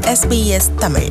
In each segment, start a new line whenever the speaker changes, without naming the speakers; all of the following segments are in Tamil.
SBS தமிழ்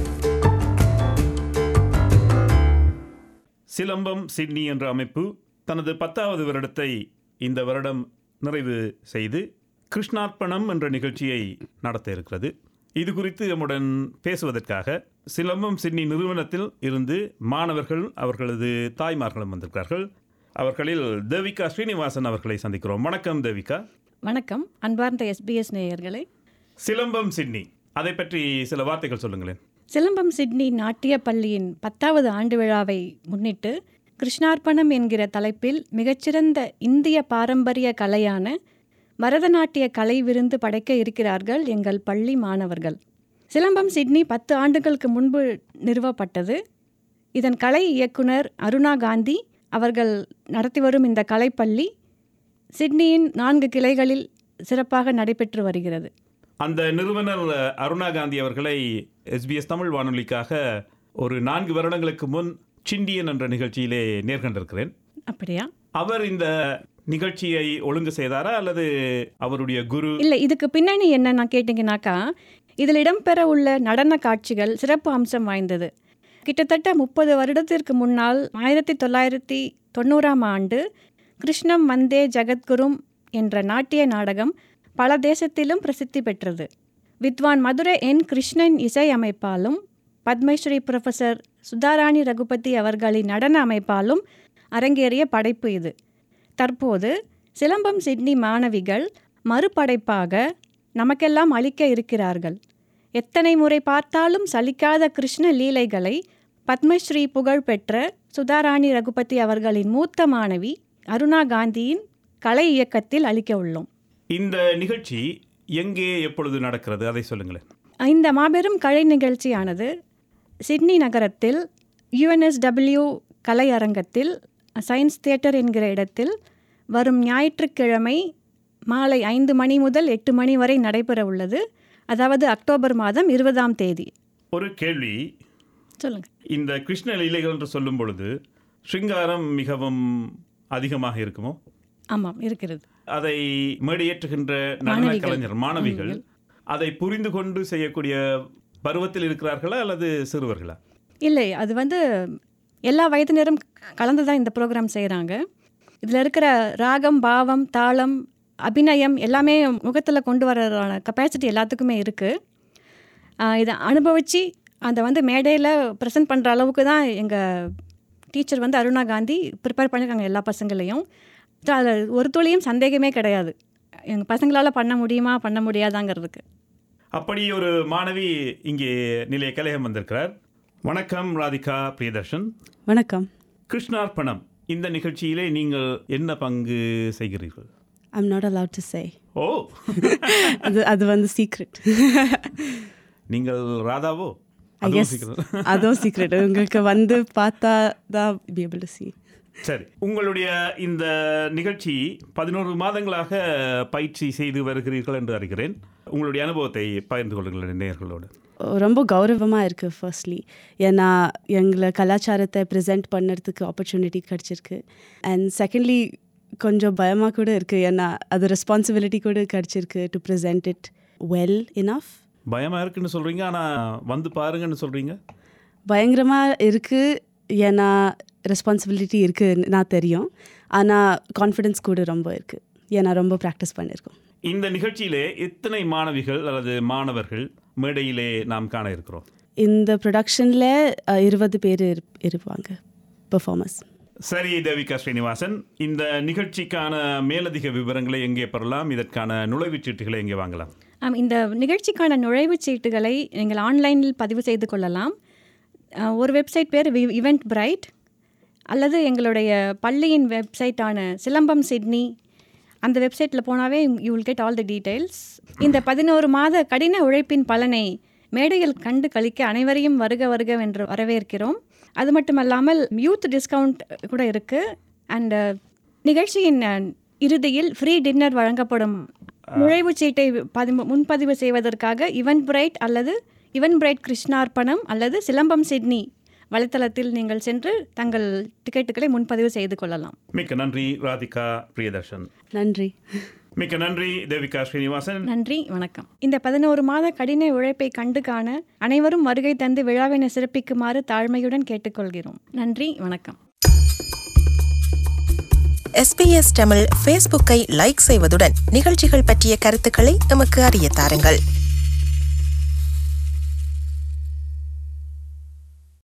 சிலம்பம் சிட்னி என்ற அமைப்பு தனது பத்தாவது வருடத்தை இந்த வருடம் நிறைவு செய்து கிருஷ்ணார்ப்பணம் என்ற நிகழ்ச்சியை நடத்த இருக்கிறது இது குறித்து நம்முடன் பேசுவதற்காக சிலம்பம் சிட்னி நிறுவனத்தில் இருந்து மாணவர்கள் அவர்களது தாய்மார்களும் வந்திருக்கிறார்கள் அவர்களில் தேவிகா ஸ்ரீனிவாசன் அவர்களை சந்திக்கிறோம் வணக்கம் தேவிகா
வணக்கம் அன்பார்ந்த எஸ்பிஎஸ் நேயர்களே
சிலம்பம் சிட்னி அதை பற்றி சில வார்த்தைகள் சொல்லுங்களேன்
சிலம்பம் சிட்னி நாட்டிய பள்ளியின் பத்தாவது ஆண்டு விழாவை முன்னிட்டு கிருஷ்ணார்ப்பணம் என்கிற தலைப்பில் மிகச்சிறந்த இந்திய பாரம்பரிய கலையான பரதநாட்டிய கலை விருந்து படைக்க இருக்கிறார்கள் எங்கள் பள்ளி மாணவர்கள் சிலம்பம் சிட்னி பத்து ஆண்டுகளுக்கு முன்பு நிறுவப்பட்டது இதன் கலை இயக்குனர் அருணா காந்தி அவர்கள் நடத்தி வரும் இந்த கலைப்பள்ளி சிட்னியின் நான்கு கிளைகளில் சிறப்பாக நடைபெற்று வருகிறது
அந்த நிறுவனர் அருணா காந்தி அவர்களை எஸ்பிஎஸ் தமிழ் வானொலிக்காக ஒரு நான்கு வருடங்களுக்கு முன் சிண்டியன் என்ற நிகழ்ச்சியிலே நேர்கண்டிருக்கிறேன்
அப்படியா
அவர் இந்த நிகழ்ச்சியை ஒழுங்கு செய்தாரா அல்லது அவருடைய குரு
இல்லை இதுக்கு பின்னணி என்னன்னா கேட்டிங்கனாக்கா இதில் இடம்பெற உள்ள நடன காட்சிகள் சிறப்பு அம்சம் வாய்ந்தது கிட்டத்தட்ட முப்பது வருடத்திற்கு முன்னால் ஆயிரத்தி தொள்ளாயிரத்தி தொண்ணூறாம் ஆண்டு கிருஷ்ணம் வந்தே ஜெகத்குரும் என்ற நாட்டிய நாடகம் பல தேசத்திலும் பிரசித்தி பெற்றது வித்வான் மதுரை என் கிருஷ்ணன் இசை அமைப்பாலும் பத்மஸ்ரீ புரொஃபசர் சுதாராணி ரகுபதி அவர்களின் நடன அமைப்பாலும் அரங்கேறிய படைப்பு இது தற்போது சிலம்பம் சிட்னி மாணவிகள் மறுபடைப்பாக நமக்கெல்லாம் அளிக்க இருக்கிறார்கள் எத்தனை முறை பார்த்தாலும் சலிக்காத கிருஷ்ண லீலைகளை பத்மஸ்ரீ புகழ் பெற்ற சுதாராணி ரகுபதி அவர்களின் மூத்த மாணவி அருணா காந்தியின் கலை இயக்கத்தில் அளிக்க உள்ளோம்
இந்த நிகழ்ச்சி எங்கே எப்பொழுது நடக்கிறது அதை சொல்லுங்களேன்
இந்த மாபெரும் கலை நிகழ்ச்சியானது சிட்னி நகரத்தில் யுஎன்எஸ்டபிள்யூ கலை அரங்கத்தில் சயின்ஸ் தியேட்டர் என்கிற இடத்தில் வரும் ஞாயிற்றுக்கிழமை மாலை ஐந்து மணி முதல் எட்டு மணி வரை நடைபெற உள்ளது அதாவது அக்டோபர் மாதம் இருபதாம் தேதி
ஒரு கேள்வி
சொல்லுங்கள்
இந்த கிருஷ்ண லீலைகள் என்று சொல்லும் பொழுது ஸ்ருங்காரம் மிகவும் அதிகமாக இருக்குமோ
ஆமாம் இருக்கிறது
அதை மேடையேற்றுகின்ற நடன
மாணவிகள்.
கலைஞர் மாணவிகள் அதை புரிந்து கொண்டு செய்யக்கூடிய பருவத்தில் இருக்கிறார்களா அல்லது சிறுவர்களா
இல்லை அது வந்து எல்லா வயதினரும் கலந்து தான் இந்த ப்ரோக்ராம் செய்கிறாங்க இதில் இருக்கிற ராகம் பாவம் தாளம் அபிநயம் எல்லாமே முகத்தில் கொண்டு வர்றதான கெப்பாசிட்டி எல்லாத்துக்குமே இருக்குது இதை அனுபவித்து அதை வந்து மேடையில் ப்ரெசென்ட் பண்ணுற அளவுக்கு தான் எங்கள் டீச்சர் வந்து அருணா காந்தி ப்ரிப்பேர் பண்ணியிருக்காங்க எல்லா பசங்களையும் ஸோ அதில் ஒரு துளியும் சந்தேகமே கிடையாது எங்கள் பசங்களால் பண்ண முடியுமா பண்ண முடியாதாங்கிறதுக்கு
அப்படி ஒரு மாணவி இங்கே நிலைய கலையம் வந்திருக்கிறார் வணக்கம் ராதிகா பிரியதர்ஷன்
வணக்கம்
கிருஷ்ணார்ப்பணம் இந்த நிகழ்ச்சியிலே நீங்கள் என்ன பங்கு செய்கிறீர்கள்
I'm not allowed to say
oh
அது அது வந்து சீக்ரெட்
நீங்கள் ராதாவோ
ஐ
அதுவும்
கெஸ்
சீக்கிரம்.
அதுவும் சீக்ரெட் உங்களுக்கு வந்து பார்த்தா தான் பி able to see
சரி உங்களுடைய இந்த நிகழ்ச்சி பதினோரு மாதங்களாக பயிற்சி செய்து வருகிறீர்கள் என்று அறிகிறேன் உங்களுடைய அனுபவத்தை பகிர்ந்து கொள்ளுங்கள் நேயர்களோடு
ரொம்ப கௌரவமாக இருக்குது ஃபர்ஸ்ட்லி ஏன்னா எங்களை கலாச்சாரத்தை ப்ரெசென்ட் பண்ணுறதுக்கு ஆப்பர்ச்சுனிட்டி கிடச்சிருக்கு அண்ட் செகண்ட்லி கொஞ்சம் பயமாக கூட இருக்குது ஏன்னா அது ரெஸ்பான்சிபிலிட்டி கூட கிடச்சிருக்கு to present it well enough
பயமா இருக்குன்னு சொல்றீங்க ஆனா வந்து பாருங்கன்னு சொல்றீங்க
பயங்கரமாக இருக்குது ஏன்னா ரெஸ்பான்சிபிலிட்டி இருக்குது நான் தெரியும் ஆனால் கான்ஃபிடென்ஸ் கூட ரொம்ப இருக்குது ஏன்னா ரொம்ப ப்ராக்டிஸ் பண்ணியிருக்கோம்
இந்த நிகழ்ச்சியிலே எத்தனை மாணவிகள் அல்லது மாணவர்கள் மேடையிலே நாம் காண இருக்கிறோம்
இந்த ப்ரொடக்ஷனில் இருபது பேர் இருப்- இருப்பாங்க பெர்ஃபார்மர்ஸ்
சரி தேவிகா ஸ்ரீனிவாசன் இந்த நிகழ்ச்சிக்கான மேலதிக விவரங்களை எங்கே பெறலாம் இதற்கான நுழைவுச் சீட்டுகளை எங்கே வாங்கலாம்
ஆம் இந்த நிகழ்ச்சிக்கான நுழைவுச் சீட்டுகளை நீங்கள் ஆன்லைனில் பதிவு செய்து கொள்ளலாம் அஹ், ஒரு வெப்சைட் பேர் இவெண்ட் பிரைட் அல்லது எங்களுடைய பள்ளியின் வெப்சைட்டான சிலம்பம் சிட்னி அந்த வெப்சைட்டில் போனாவே you will get all the details இந்த பதினோரு மாத கடின உழைப்பின் பலனை மேடையில் கண்டு கழிக்க அனைவரையும் வருக வருக என்று வரவேற்கிறோம் அது மட்டுமல்லாமல் யூத் டிஸ்கவுண்ட் கூட இருக்குது அண்ட் நிகழ்ச்சியின் அஹ், இறுதியில் ஃப்ரீ டின்னர் வழங்கப்படும் நுழைவுச் சீட்டை பதிவு முன்பதிவு செய்வதற்காக இவன் பிரைட் அல்லது இவன் பிரைட் கிருஷ்ணார்ப்பணம் அல்லது சிலம்பம் சிட்னி வலைத்தளத்தில் நீங்கள் சென்று தங்கள் டிக்கெட்டுகளை முன்பதிவு செய்து கொள்ளலாம்
மிக்க நன்றி ராதிகா பிரியதர்ஷன்
நன்றி
மிக்க நன்றி தேவிகா ஸ்ரீனிவாசன்
நன்றி வணக்கம் இந்த பதினோரு மாத கடின உழைப்பை கண்டு காண அனைவரும் வருகை தந்து விழாவினை சிறப்பிக்குமாறு தாழ்மையுடன் கேட்டுக்கொள்கிறோம் நன்றி வணக்கம்
எஸ்பிஎஸ் தமிழ் ஃபேஸ்புக்கை லைக் செய்வதுடன் நிகழ்ச்சிகள் பற்றிய கருத்துக்களை எமக்கு அறிய தாருங்கள்